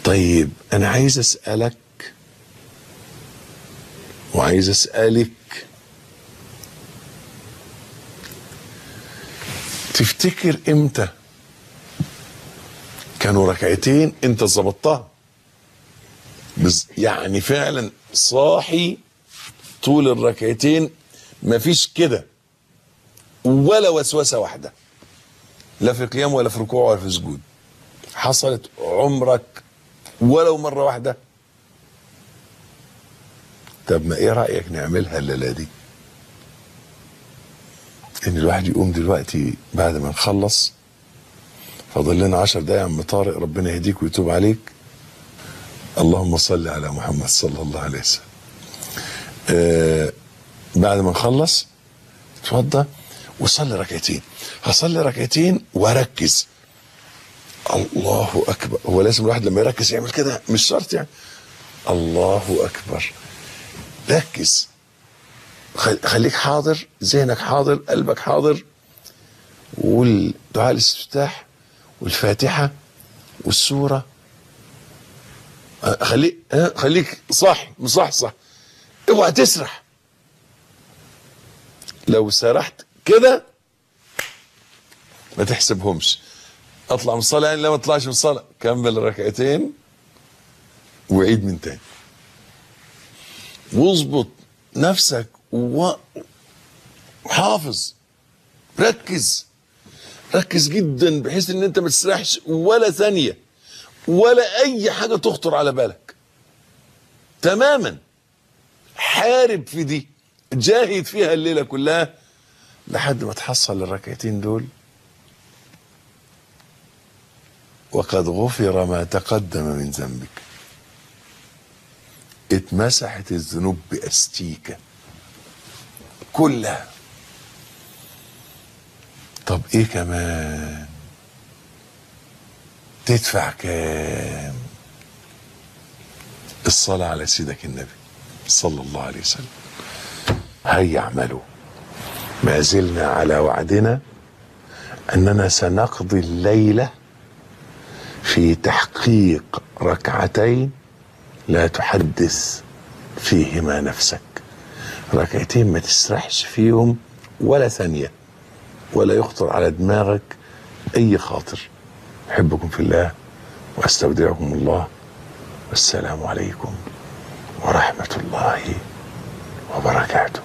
طيب انا عايز اسالك وعايز اسالك تفتكر امتى كانوا ركعتين انت ظبطتها بس يعني فعلا صاحي طول الركعتين مفيش كده ولا وسوسه واحده لا في قيام ولا في ركوع ولا في سجود حصلت عمرك ولو مره واحده طب ما ايه رايك نعملها الليله دي ان الواحد يقوم دلوقتي بعد ما نخلص فاضل لنا عشر دقايق يا عم طارق ربنا يهديك ويتوب عليك اللهم صل على محمد صلى الله عليه وسلم آه بعد ما نخلص اتوضى وصلي ركعتين هصلي ركعتين واركز الله اكبر هو لازم الواحد لما يركز يعمل كده مش شرط يعني الله اكبر ركز خل- خليك حاضر ذهنك حاضر قلبك حاضر والدعاء الاستفتاح والفاتحه والسوره آه، خليك آه، خليك صح مصحصح اوعى تسرح لو سرحت كده ما تحسبهمش اطلع من الصلاه يعني لا ما اطلعش من الصلاه كمل ركعتين وعيد من تاني واظبط نفسك وحافظ ركز ركز جدا بحيث ان انت ما تسرحش ولا ثانيه ولا اي حاجه تخطر على بالك تماما حارب في دي جاهد فيها الليله كلها لحد ما تحصل الركعتين دول وقد غفر ما تقدم من ذنبك اتمسحت الذنوب باستيكه كلها طب ايه كمان تدفع كام الصلاة على سيدك النبي صلى الله عليه وسلم هيا اعملوا ما زلنا على وعدنا أننا سنقضي الليلة في تحقيق ركعتين لا تحدث فيهما نفسك ركعتين ما تسرحش فيهم ولا ثانية ولا يخطر على دماغك أي خاطر أحبكم في الله وأستودعكم الله والسلام عليكم ورحمة الله وبركاته